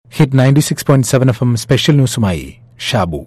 hit ninety six point seven F M special ന്യൂസുമായി ഷാബു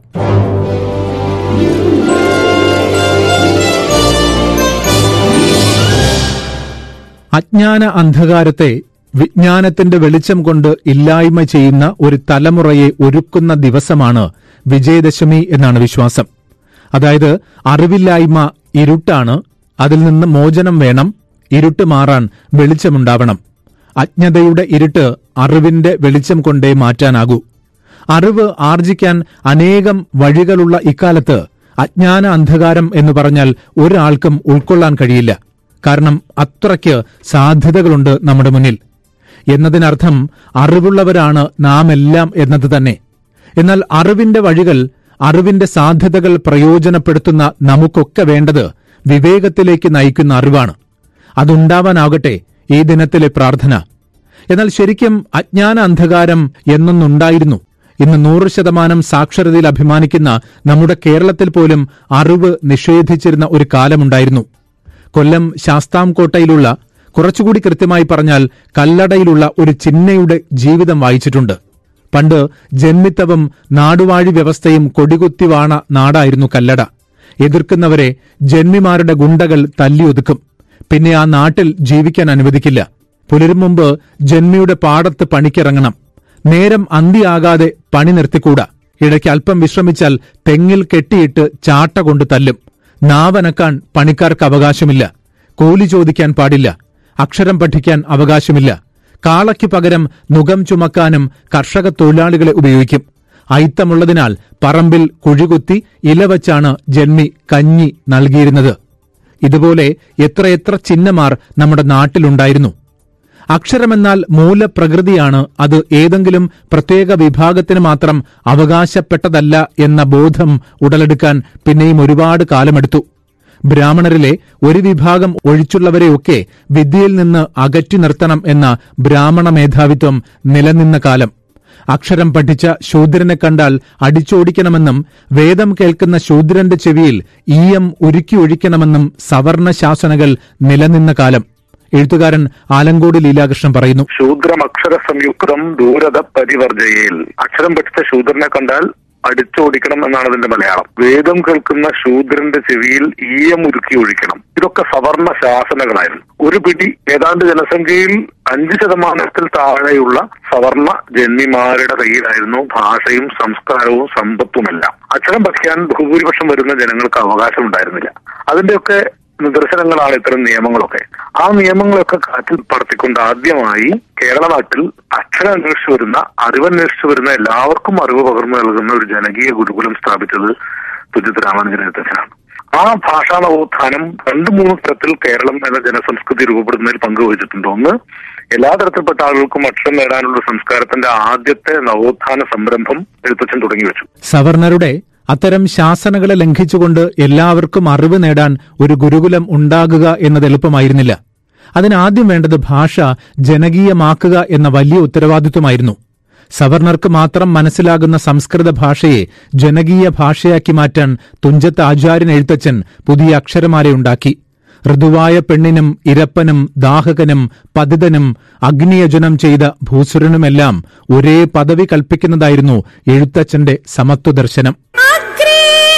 അജ്ഞാന അന്ധകാരത്തെ വിജ്ഞാനത്തിന്റെ വെളിച്ചം കൊണ്ട് ഇല്ലായ്മ ചെയ്യുന്ന ഒരു തലമുറയെ ഒരുക്കുന്ന ദിവസമാണ് വിജയദശമി എന്നാണ് വിശ്വാസം അതായത് അറിവില്ലായ്മ ഇരുട്ടാണ് അതിൽ നിന്ന് മോചനം വേണം ഇരുട്ട് മാറാൻ വെളിച്ചമുണ്ടാവണം അജ്ഞതയുടെ ഇരുട്ട് അറിവിന്റെ വെളിച്ചം കൊണ്ടേ മാറ്റാനാകൂ അറിവ് ആർജിക്കാൻ അനേകം വഴികളുള്ള ഇക്കാലത്ത് അജ്ഞാന അന്ധകാരം എന്ന് പറഞ്ഞാൽ ഒരാൾക്കും ഉൾക്കൊള്ളാൻ കഴിയില്ല കാരണം അത്രയ്ക്ക് സാധ്യതകളുണ്ട് നമ്മുടെ മുന്നിൽ എന്നതിനർത്ഥം അറിവുള്ളവരാണ് നാം എല്ലാം എന്നത് തന്നെ എന്നാൽ അറിവിന്റെ വഴികൾ അറിവിന്റെ സാധ്യതകൾ പ്രയോജനപ്പെടുത്തുന്ന നമുക്കൊക്കെ വേണ്ടത് വിവേകത്തിലേക്ക് നയിക്കുന്ന അറിവാണ് അതുണ്ടാവാനാകട്ടെ ഈ ദിനത്തിലെ പ്രാർത്ഥന എന്നാൽ ശരിക്കും അജ്ഞാന അന്ധകാരം എന്നൊന്നുണ്ടായിരുന്നു ഇന്ന് നൂറ് ശതമാനം സാക്ഷരതയിൽ അഭിമാനിക്കുന്ന നമ്മുടെ കേരളത്തിൽ പോലും അറിവ് നിഷേധിച്ചിരുന്ന ഒരു കാലമുണ്ടായിരുന്നു കൊല്ലം ശാസ്താംകോട്ടയിലുള്ള കുറച്ചുകൂടി കൃത്യമായി പറഞ്ഞാൽ കല്ലടയിലുള്ള ഒരു ചിന്നയുടെ ജീവിതം വായിച്ചിട്ടുണ്ട് പണ്ട് ജന്മിത്തവും നാടുവാഴി വ്യവസ്ഥയും കൊടികുത്തി വാണ നാടായിരുന്നു കല്ലട എതിർക്കുന്നവരെ ജന്മിമാരുടെ ഗുണ്ടകൾ തല്ലിയൊതുക്കും പിന്നെ ആ നാട്ടിൽ ജീവിക്കാൻ അനുവദിക്കില്ല പുലരും മുമ്പ് ജന്മിയുടെ പാടത്ത് പണിക്കിറങ്ങണം നേരം അന്തിയാകാതെ പണി നിർത്തിക്കൂടാ ഇടയ്ക്ക് അല്പം വിശ്രമിച്ചാൽ തെങ്ങിൽ കെട്ടിയിട്ട് ചാട്ട കൊണ്ട് തല്ലും നാവനക്കാൻ പണിക്കാർക്ക് അവകാശമില്ല കൂലി ചോദിക്കാൻ പാടില്ല അക്ഷരം പഠിക്കാൻ അവകാശമില്ല കാളയ്ക്ക് പകരം നുകം ചുമക്കാനും കർഷക തൊഴിലാളികളെ ഉപയോഗിക്കും അയിത്തമുള്ളതിനാൽ പറമ്പിൽ കുഴികുത്തി ഇലവച്ചാണ് ജന്മി കഞ്ഞി നൽകിയിരുന്നത് ഇതുപോലെ എത്രയെത്ര ചിഹ്നമാർ നമ്മുടെ നാട്ടിലുണ്ടായിരുന്നു അക്ഷരമെന്നാൽ മൂലപ്രകൃതിയാണ് അത് ഏതെങ്കിലും പ്രത്യേക വിഭാഗത്തിന് മാത്രം അവകാശപ്പെട്ടതല്ല എന്ന ബോധം ഉടലെടുക്കാൻ പിന്നെയും ഒരുപാട് കാലമെടുത്തു ബ്രാഹ്മണരിലെ ഒരു വിഭാഗം ഒഴിച്ചുള്ളവരെയൊക്കെ വിദ്യയിൽ നിന്ന് അകറ്റി നിർത്തണം എന്ന ബ്രാഹ്മണ മേധാവിത്വം നിലനിന്ന കാലം അക്ഷരം പഠിച്ച ശൂദ്രനെ കണ്ടാൽ അടിച്ചോടിക്കണമെന്നും വേദം കേൾക്കുന്ന ശൂദ്രന്റെ ചെവിയിൽ ഈയം ഉരുക്കി ഒഴിക്കണമെന്നും സവർണ ശാസനകൾ നിലനിന്ന കാലം എഴുത്തുകാരൻ ആലങ്കോട് ലീലാകൃഷ്ണൻ പറയുന്നു ശൂദ്രം അക്ഷര സംയുക്തം ദൂരത പരിവർജയിൽ അക്ഷരം പഠിച്ച ശൂദ്രനെ കണ്ടാൽ അടിച്ചോടിക്കണം എന്നാണ് അതിന്റെ മലയാളം വേദം കേൾക്കുന്ന ശൂദ്രന്റെ ചെവിയിൽ ഈയമുരുക്കി ഒഴിക്കണം ഇതൊക്കെ സവർണ ശാസനകളായിരുന്നു ഒരു പിടി ഏതാണ്ട് ജനസംഖ്യയിൽ അഞ്ച് ശതമാനത്തിൽ താഴെയുള്ള സവർണ ജന്മിമാരുടെ കയ്യിലായിരുന്നു ഭാഷയും സംസ്കാരവും സമ്പത്തുമെല്ലാം അക്ഷരം പഠിക്കാൻ ബഹുഭൂരിപക്ഷം വരുന്ന ജനങ്ങൾക്ക് അവകാശം ഉണ്ടായിരുന്നില്ല അതിന്റെയൊക്കെ നിദർശനങ്ങളാണ് ഇത്തരം നിയമങ്ങളൊക്കെ ആ നിയമങ്ങളൊക്കെ കാറ്റിൽ പറത്തിക്കൊണ്ട് ആദ്യമായി കേരള നാട്ടിൽ അക്ഷരം അന്വേഷിച്ചു വരുന്ന അറിവന്വേഷിച്ചു വരുന്ന എല്ലാവർക്കും അറിവ് പകർന്നു നൽകുന്ന ഒരു ജനകീയ ഗുരുകുലം സ്ഥാപിച്ചത് തുഞ്ചത്ത് രാമാനുജൻ എഴുത്തച്ഛനാണ് ആ ഭാഷാ നവോത്ഥാനം രണ്ടു മൂന്ന് തരത്തിൽ കേരളം എന്ന ജനസംസ്കൃതി രൂപപ്പെടുന്നതിൽ പങ്കുവഹിച്ചിട്ടുണ്ട് ഒന്ന് എല്ലാ തരത്തിൽപ്പെട്ട ആളുകൾക്കും അക്ഷരം നേടാനുള്ള സംസ്കാരത്തിന്റെ ആദ്യത്തെ നവോത്ഥാന സംരംഭം എഴുത്തച്ഛൻ തുടങ്ങി വെച്ചു സവർണരുടെ അത്തരം ശാസനകളെ ലംഘിച്ചുകൊണ്ട് എല്ലാവർക്കും അറിവ് നേടാൻ ഒരു ഗുരുകുലം ഉണ്ടാകുക എന്നത് എളുപ്പമായിരുന്നില്ല അതിനാദ്യം വേണ്ടത് ഭാഷ ജനകീയമാക്കുക എന്ന വലിയ ഉത്തരവാദിത്വമായിരുന്നു സവർണർക്ക് മാത്രം മനസ്സിലാകുന്ന സംസ്കൃത ഭാഷയെ ജനകീയ ഭാഷയാക്കി മാറ്റാൻ തുഞ്ചത്ത് ആചാര്യൻ എഴുത്തച്ഛൻ പുതിയ അക്ഷരമാലയുണ്ടാക്കി ഋതുവായ പെണ്ണിനും ഇരപ്പനും ദാഹകനും പതിതനും അഗ്നിയജനം ചെയ്ത ഭൂസുരനുമെല്ലാം ഒരേ പദവി കൽപ്പിക്കുന്നതായിരുന്നു എഴുത്തച്ഛന്റെ സമത്വ ദർശനം अग्रे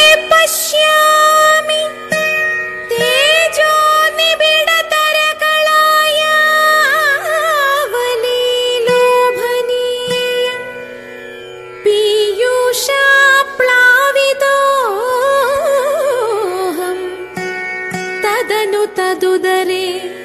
पश्यामि तेजोनिबिडतरकलायावलीलोभनीय पीयूषाप्लावितोऽहम् तदनु तदुदरे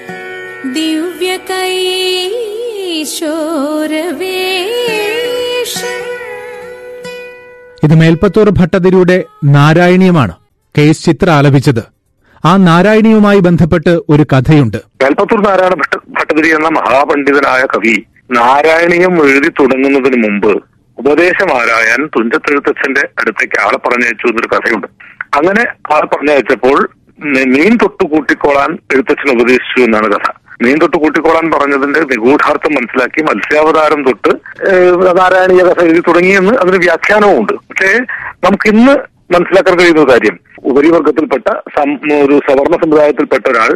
दिव्यकैशोरवेशम् ഇത് മേൽപ്പത്തൂർ ഭട്ടതിരിയുടെ നാരായണീയമാണ് കെ എസ് ചിത്ര ആലപിച്ചത് ആ നാരായണീയവുമായി ബന്ധപ്പെട്ട് ഒരു കഥയുണ്ട് മേൽപ്പത്തൂർ നാരായണ ഭട്ട ഭട്ടതിരി എന്ന മഹാപണ്ഡിതനായ കവി നാരായണീയം എഴുതി തുടങ്ങുന്നതിന് മുമ്പ് ഉപദേശമാരായാൻ തുഞ്ചത്തെഴുത്തച്ഛന്റെ അടുത്തേക്ക് ആളെ പറഞ്ഞയച്ചു എന്നൊരു കഥയുണ്ട് അങ്ങനെ ആളെ പറഞ്ഞയച്ചപ്പോൾ നി- മീൻ തൊട്ട് കൂട്ടിക്കോളാൻ എഴുത്തച്ഛൻ ഉപദേശിച്ചു എന്നാണ് കഥ മീൻ തൊട്ട് കൂട്ടിക്കോളാൻ പറഞ്ഞതിന്റെ നിഗൂഢാർത്ഥം മനസ്സിലാക്കി മത്സ്യാവതാരം തൊട്ട് ഏഹ്, നാരായണീയ കഥ എഴുതി തുടങ്ങിയെന്ന് അതിന് വ്യാഖ്യാനവും ഉണ്ട് പക്ഷേ നമുക്ക് ഇന്ന് മനസ്സിലാക്കാൻ കഴിയുന്ന ഒരു കാര്യം ഉപരിവർഗത്തിൽപ്പെട്ട സം- ഒരു സവർണ സമുദായത്തിൽപ്പെട്ട ഒരാൾ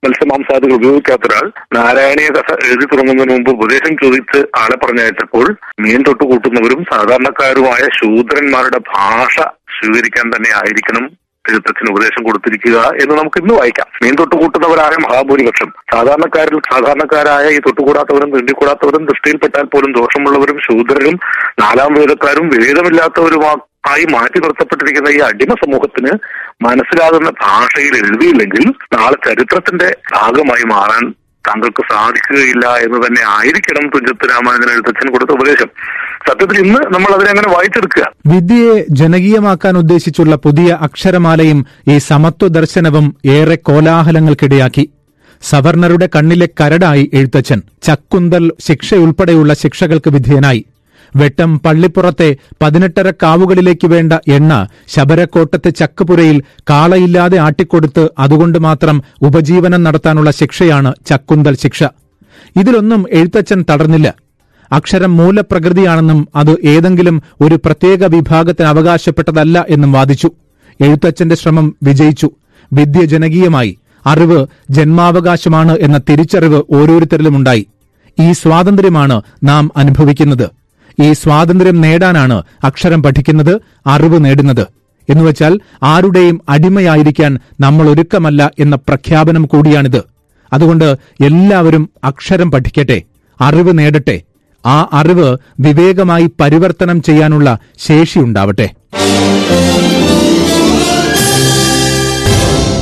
മത്സ്യമാംസാദികൾ ഉപയോഗിക്കാത്ത ഒരാൾ നാരായണീയ കഥ എഴുതി തുടങ്ങുന്നതിന് മുമ്പ് ഉപദേശം ചോദിച്ച് ആളെ പറഞ്ഞയച്ചപ്പോൾ മീൻ തൊട്ട് കൂട്ടുന്നവരും സാധാരണക്കാരുമായ ശൂദ്രന്മാരുടെ ഭാഷ സ്വീകരിക്കാൻ തന്നെ ആയിരിക്കണം എഴുത്തച്ഛന് ഉപദേശം കൊടുത്തിരിക്കുക എന്ന് നമുക്ക് ഇന്ന് വായിക്കാം മീൻ തൊട്ടുകൂട്ടുന്നവരായ മഹാഭൂരിപക്ഷം സാധാരണക്കാരിൽ സാധാരണക്കാരായ ഈ തൊട്ടുകൂടാത്തവരും തീണ്ടിക്കൂടാത്തവരും ദൃഷ്ടിയിൽപ്പെട്ടാൽ പോലും ദോഷമുള്ളവരും ശൂദ്രരും നാലാം വേദക്കാരും വേദമില്ലാത്തവരുമാ ആയി മാറ്റി നിർത്തപ്പെട്ടിരിക്കുന്ന ഈ അടിമ സമൂഹത്തിന് മനസ്സിലാകുന്ന ഭാഷയിൽ എഴുതിയില്ലെങ്കിൽ നാളെ ചരിത്രത്തിന്റെ ഭാഗമായി മാറാൻ താങ്കൾക്ക് സാധിക്കുകയില്ല എന്ന് തന്നെ ആയിരിക്കണം തുഞ്ചത്ത് രാമാനുജൻ എഴുത്തച്ഛൻ കൊടുത്ത ഉപദേശം സത്യത്തിൽ ഇന്ന് നമ്മൾ അതിനെ അങ്ങനെ വായിച്ചെടുക്കുക വിദ്യയെ ജനകീയമാക്കാൻ ഉദ്ദേശിച്ചുള്ള പുതിയ അക്ഷരമാലയും ഈ സമത്വ ദർശനവും ഏറെ കോലാഹലങ്ങൾക്കിടയാക്കി സവർണരുടെ കണ്ണിലെ കരടായി എഴുത്തച്ഛൻ ചക്കുന്തൽ ശിക്ഷയുൾപ്പെടെയുള്ള ശിക്ഷകൾക്ക് വിധേയനായി വെട്ടം പള്ളിപ്പുറത്തെ പതിനെട്ടര കാവുകളിലേക്ക് വേണ്ട എണ്ണ ശബരക്കോട്ടത്തെ ചക്കുപുരയിൽ കാളയില്ലാതെ ആട്ടിക്കൊടുത്ത് അതുകൊണ്ട് മാത്രം ഉപജീവനം നടത്താനുള്ള ശിക്ഷയാണ് ചക്കുന്തൽ ശിക്ഷ ഇതിലൊന്നും എഴുത്തച്ഛൻ തടർന്നില്ല അക്ഷരം മൂലപ്രകൃതിയാണെന്നും അത് ഏതെങ്കിലും ഒരു പ്രത്യേക വിഭാഗത്തിന് അവകാശപ്പെട്ടതല്ല എന്നും വാദിച്ചു എഴുത്തച്ഛന്റെ ശ്രമം വിജയിച്ചു വിദ്യ ജനകീയമായി അറിവ് ജന്മാവകാശമാണ് എന്ന തിരിച്ചറിവ് ഓരോരുത്തരിലുമുണ്ടായി ഈ സ്വാതന്ത്ര്യമാണ് നാം അനുഭവിക്കുന്നത് ഈ സ്വാതന്ത്ര്യം നേടാനാണ് അക്ഷരം പഠിക്കുന്നത് അറിവ് നേടുന്നത് എന്നുവച്ചാൽ ആരുടെയും അടിമയായിരിക്കാൻ നമ്മൾ ഒരുക്കമല്ല എന്ന പ്രഖ്യാപനം കൂടിയാണിത് അതുകൊണ്ട് എല്ലാവരും അക്ഷരം പഠിക്കട്ടെ അറിവ് നേടട്ടെ ആ അറിവ് വിവേകമായി പരിവർത്തനം ചെയ്യാനുള്ള ശേഷിയുണ്ടാവട്ടെ